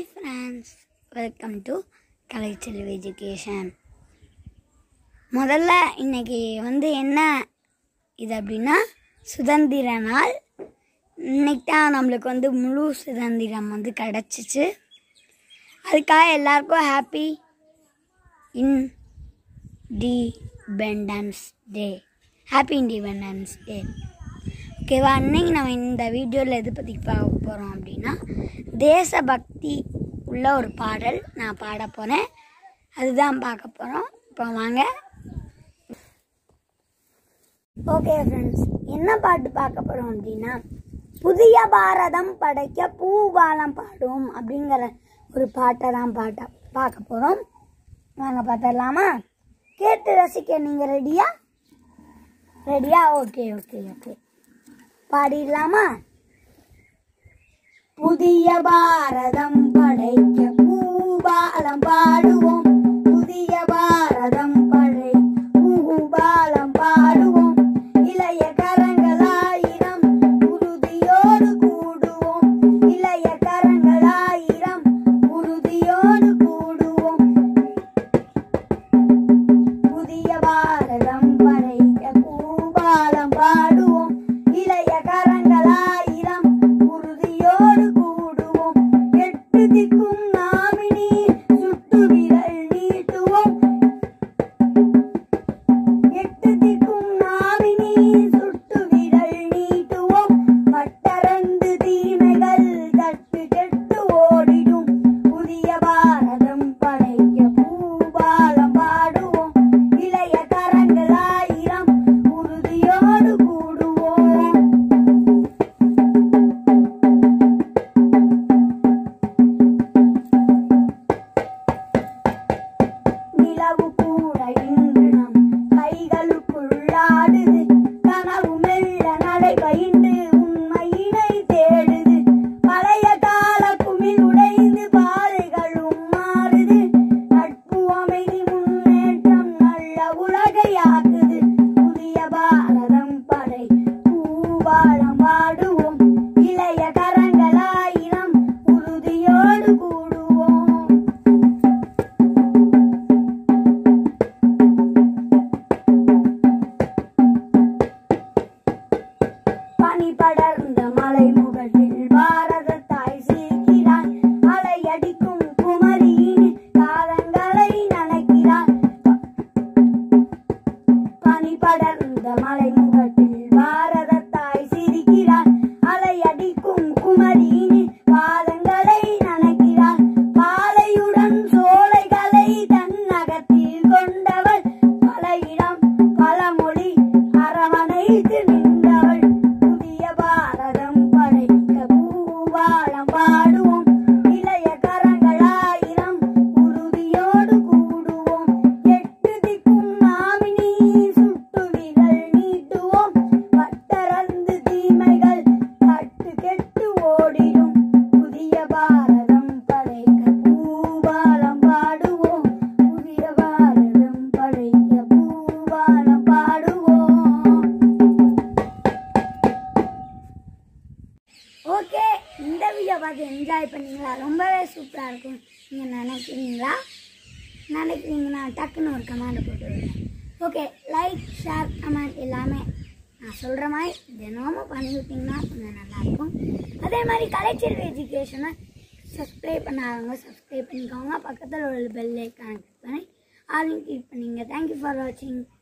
hi friends welcome to Kalaiselvi education முதல்ல இன்னைக்கு வந்து என்ன இது அப்படின்னா சுதந்திர நாள் இன்னைக்கு தான் நம்மளுக்கு வந்து முழு சுதந்திரம் வந்து கிடச்சிச்சு அதுக்காக எல்லாருக்கும் happy independence day happy independence day ஓகேவா அன்னைக்கு நம்ம இந்த வீடியோவில் எது பற்றி பார்க்க போகிறோம் அப்படின்னா தேசபக்தி உள்ள ஒரு பாடல் நான் பாட போகிறேன் அதுதான் பார்க்க போகிறோம் இப்போ வாங்க ஓகே ஃப்ரெண்ட்ஸ் என்ன பாட்டு பார்க்க போகிறோம் அப்படின்னா புதிய பாரதம் படைக்க பூபாலம் பாடும் அப்படிங்கிற ஒரு பாட்டை தான் பாட்ட பார்க்க போகிறோம் வாங்க பார்த்துடலாமா கேட்டு ரசிக்க நீங்கள் ரெடியா ரெடியா ஓகே ஓகே ஓகே பாடிடலாமா புதிய பாரதம் படைக்க பூபாலம் பாடுவோம் புதிய பாரதம் படை பூபாலம் பாடுவோம் இளைய கரங்களாயிரம் உறுதியோடு கூடுவோம் இளைய கரங்களாயிரம் உறுதியோடு கூடுவோம் புதிய பாரதம் படைக்க பூபாலம் பாடுவோம் இளைய கரங்களாயிரம் உறுதியோடு கூடுவோம் எட்டு திக்கும் நாமினி சுட்டு விரல் நீட்டுவோம் எட்டு திக்கும் நாமினி சுட்டு விரல் நீட்டுவோம் பட்டரந்து தீமைகள் தட்டு கெட்டு ஓடிடும் புதிய பாரதம் படைக்க பூபாலம் பாடுவோம் இளைய கரங்களாயிரம் உறுதியோடு கூடுவோம் நிலவு கூட இன்று நம் கைகளுக்குள்ளாடுது கனவு மெல்ல நடை பயின்று உண்மையினை தேடுது பழைய கால குமிழ் உடைந்து பாதைகளும் மாறுது நட்பு அமைதி முன்னேற்றம் நல்ல உலகையாக்குது புதிய பாரதம் படை பூபாலம் பாடுவோம் இளைய கரங்களாயிரம் உறுதியோடு கூடுவோம் பனி படர்ந்த மலை முகட்டில் பாரத தாய் சீர்க்கிறாள் அலை அடிக்கும் குமரியின் காலங்களை நனைக்கிறாள் பனி படர்ந்த மலை முகட்டில் பாரத தாய் சிரிக்கிறாள் அலை அடிக்கும் குமரியின் பாதங்களை நனைக்கிறாள் பாலையுடன் சோலைகளை தன்னகத்தில் கொண்டவள் பல இடம் பல மொழி அரவணைத்து நின்றவள் புதிய பாரதம் படைக்க பூவாளம் பாடுவோம் இளைய கரங்களாயிரம் உறுதியோடு கூடுவோம் எட்டு திக்கும் நாமினி சுட்டு விரல் நீட்டுவோம் பட்டரந்து தீமைகள் கட்டு கெட்டு ஓடிடும் புதிய பாரதம் படைக்க பூபாலம் பாடுவோம் புதிய பாரதம் படைக்க பூபாலம் பாடுவோம் ஓகே இந்த வீடியோ பார்த்து என்ஜாய் பண்ணீங்களா ரொம்பவே சூப்பராக இருக்கும் நீங்கள் நினைக்கிறீங்களா நினைக்கிறீங்கன்னா டக்குன்னு ஒரு கமெண்ட் போட்டு விடுங்க ஓகே லைக் ஷேர் கமெண்ட் எல்லாமே நான் சொல்கிற மாதிரி தினமும் பண்ணி விட்டிங்கன்னா கொஞ்சம் நல்லாயிருக்கும் அதே மாதிரி கலைச்செல்வி எஜுகேஷனை சப்ஸ்கிரைப் பண்ணாதவங்க சப்ஸ்கிரைப் பண்ணிக்கோங்க பக்கத்தில் உள்ள பெல் ஐக்கான கிளிக் பண்ணி ஆளுங்க கிளிக் பண்ணிங்க தேங்க்யூ ஃபார் வாட்சிங்